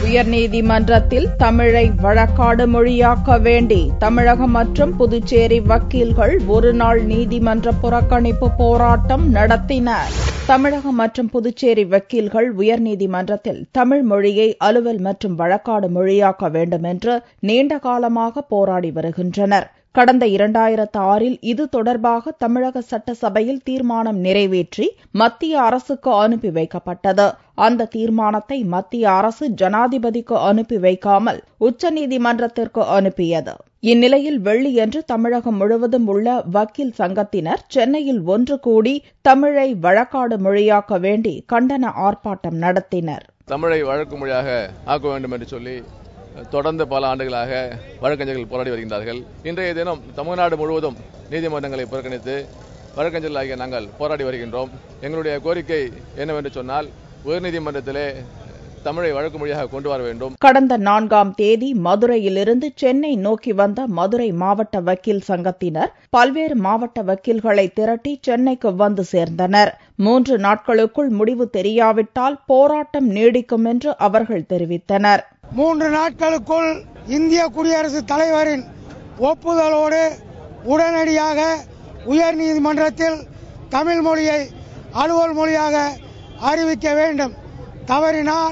உயர்நீதிமன்றத்தில் தமிழை வழக்காடு மொழியாக்க வேண்டி தமிழகம் மற்றும் புதுச்சேரி வக்கீல்கள் ஒருநாள் நீதிமன்ற புறக்கணிப்பு போராட்டம் நடத்தினர் தமிழகம் மற்றும் புதுச்சேரி வக்கீல்கள் உயர்நீதிமன்றத்தில் தமிழ் மொழியை அலுவல் மற்றும் வழக்காடு மொழியாக்க வேண்டும் என்று நீண்ட காலமாக போராடி வருகின்றனர் கடந்த இரண்டாயிரத்து ஆறில் இது தொடர்பாக தமிழக சட்டசபையில் தீர்மானம் நிறைவேற்றி மத்திய அரசுக்கு அனுப்பி வைக்கப்பட்டது அந்த தீர்மானத்தை மத்திய அரசு ஜனாதிபதிக்கு அனுப்பி வைக்காமல் உச்சநீதிமன்றத்திற்கு அனுப்பியது இந்நிலையில் வெள்ளியன்று தமிழகம் முழுவதும் உள்ள வக்கீல் சங்கத்தினர் சென்னையில் ஒன்று கூடி தமிழை வழக்காடு மொழியாக்க வேண்டி கண்டன ஆர்ப்பாட்டம் நடத்தினர் தமிழை வழக்கு மொழியாக ஆக்க வேண்டும் என்று சொல்லி தொடர்ந்து பல ஆண்டுகளாக வழக்கறிஞர்கள் போராடி வருகின்றார்கள் இன்றைய தினம் தமிழ்நாடு முழுவதும் நீதிமன்றங்களை புறக்கணித்து வழக்கறிஞர்களாகிய நாங்கள் போராடி வருகின்றோம் எங்களுடைய கோரிக்கை என்னவென்று சொன்னால் உயர்நீதிமன்றத்திலே தமிழை வழக்கு மொழியாக கொண்டு வர வேண்டும் கடந்த நான்காம் தேதி மதுரையிலிருந்து சென்னை நோக்கி வந்த மதுரை மாவட்ட வக்கீல் சங்கத்தினர் பல்வேறு மாவட்ட வக்கீல்களை திரட்டி சென்னைக்கு வந்து சேர்ந்தனர் மூன்று நாட்களுக்குள் முடிவு தெரியாவிட்டால் போராட்டம் நீடிக்கும் என்று அவர்கள் தெரிவித்தனர் மூன்று நாட்களுக்குள் இந்திய குடியரசுத் தலைவரின் ஒப்புதலோடு உடனடியாக உயர் நீதிமன்றத்தில் தமிழ் மொழியை அலுவல் மொழியாக அறிவிக்க வேண்டும் தவறினால்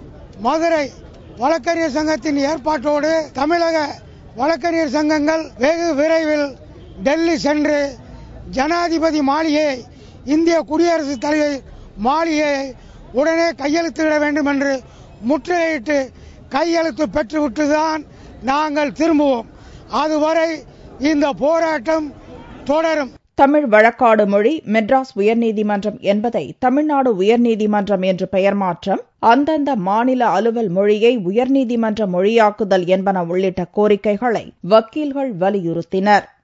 மதுரை வழக்கறிஞர் சங்கத்தின் ஏற்பாட்டோடு தமிழக வழக்கறிஞர் சங்கங்கள் வெகு விரைவில் டெல்லி சென்று ஜனாதிபதி மாளிகையை இந்திய குடியரசுத் தலைவர் மாளிகையை உடனே கையெழுத்திட வேண்டும் என்று முற்றுகையிட்டு கையெழுத்து பெற்றுவிட்டுதான் நாங்கள் திரும்புவோம் அதுவரை இந்த போராட்டம் தொடரும் தமிழ் வழக்காடு மொழி மெட்ராஸ் உயர்நீதிமன்றம் என்பதை தமிழ்நாடு உயர்நீதிமன்றம் என்று பெயர் மாற்றம் அந்தந்த மாநில அலுவல் மொழியை உயர்நீதிமன்ற மொழியாக்குதல் என்பன உள்ளிட்ட கோரிக்கைகளை வக்கீல்கள் வலியுறுத்தினர்